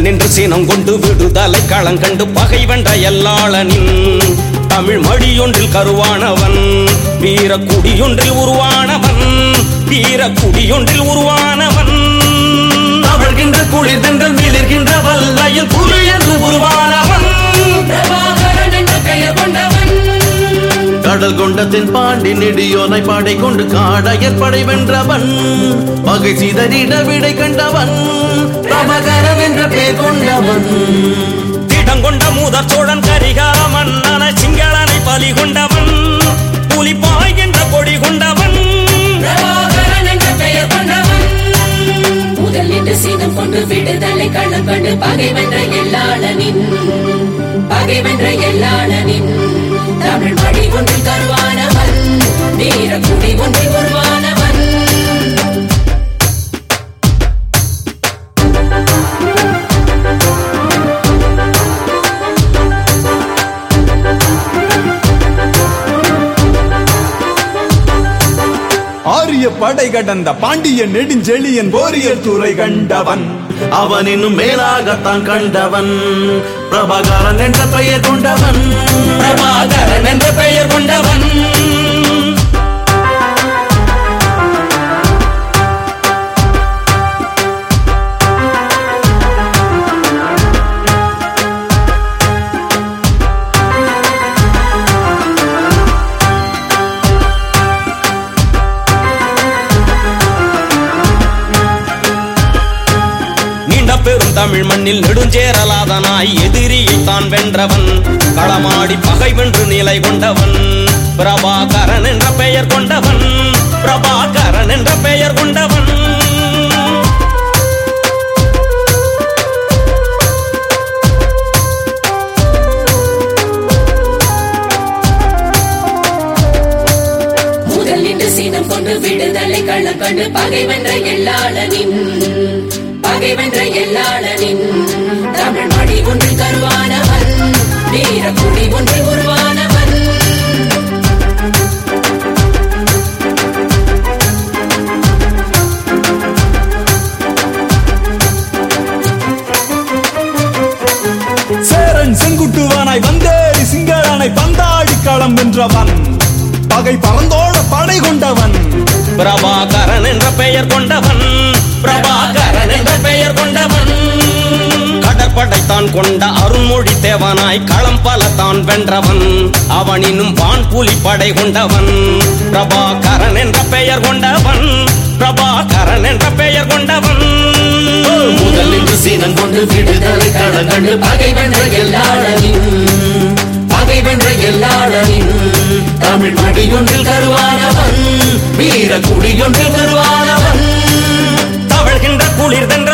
நின்று சீனம் கொண்டு விடுதலை களங்கண்டு பகை வென்ற எல்லாளனின் தமிழ் மடியொன்றில் கருவானவன் வீர குடியொன்றில் உருவானவன் வீர குடியொன்றில் உருவானவன் தவழ்கின்ற குளிர்தென்றல் மிளிர்கின்ற வல்லையில் புலி என்று உருவானவன் பிரபாகரன் என்ற பெயர் கொண்டவன் கடல் கொண்ட தென் பாண்டி நெடியோனை படை கொண்டு காடையர் படை வென்றவன் பகை சிதறிட விடை கண்டவன் பிரபகரன் என்ற பெயர் கொண்டவன் திடம் கொண்ட மூதர் சோழன் கரிகால மன்னன சிங்களனை பலி கொண்டவன் புலிப்பாய் என்ற கொடி கொண்டவன் பிரபாகரன் என்ற பெயர் கொண்டவன் முதல் நின்று சீனம் கொண்டு விடுதலை களம் கண்டு பகை வென்ற எல்லாளனின் பகை வென்ற எல்லாளனின் தமிழ் மடி ஒன்றில் கருவானவன் வீர குடி ஒன்றில் உருவானவன் ஆரிய படை கடந்த பாண்டிய நெடுஞ்செழியன் போரியர் துறை கண்டவன் அவன் இன்னும் மேலாகத்தான் கண்டவன் பிரபாகரன் என்ற பெயர் கொண்டவன் பிரபாகரன் என்ற பெயர் கொண்டவன் நீண்ட பெரும் தமிழ் மண்ணில் நெடுஞ்சேரலாதனாய் எதிரியை தான் வென்றவன் களமாடி பகை வென்று நிலை கொண்டவன் பிரபாகரன் என்ற பெயர் கொண்டவன் பிரபாகரன் என்ற பெயர் கொண்டவன் முதல் நின்று சீனம் கொண்டு விடுதலை களம் கண்டு பகை வென்ற எல்லாளனின் பகை வென்ற எல்லாளனின் தமிழ் மொழி ஒன்றில் கருவானவன் வீர குடி ஒன்றில் உருவானவன் சேரன் செங்குட்டுவனாய் வந்தேறி சிங்களனை பந்தாடி களம் வென்றவன் பகை பறந்தோட படை கொண்டவன் பிரபாகரன் என்ற பெயர் கொண்டவன் பிரபாகரன் என்ற பெயர் கொண்டவன் கடற்படை தான் கொண்ட அருண்மொழி தேவனாய் களம் பல தான் வென்றவன் அவனினும் வான் புலி படை கொண்டவன் பிரபாகரன் என்ற பெயர் கொண்டவன் பிரபாகரன் என்ற பெயர் கொண்டவன் முதல் நின்று சீனம் கொண்டு விடுதலை களம் கண்டு பகை வென்ற எல்லாளனின் பகை வென்ற எல்லாளனின் தமிழ் மடியொன்றில் கருவானவன் வீர குடியொன்றில் கருவானவன் தவழ்கின்ற குளிர்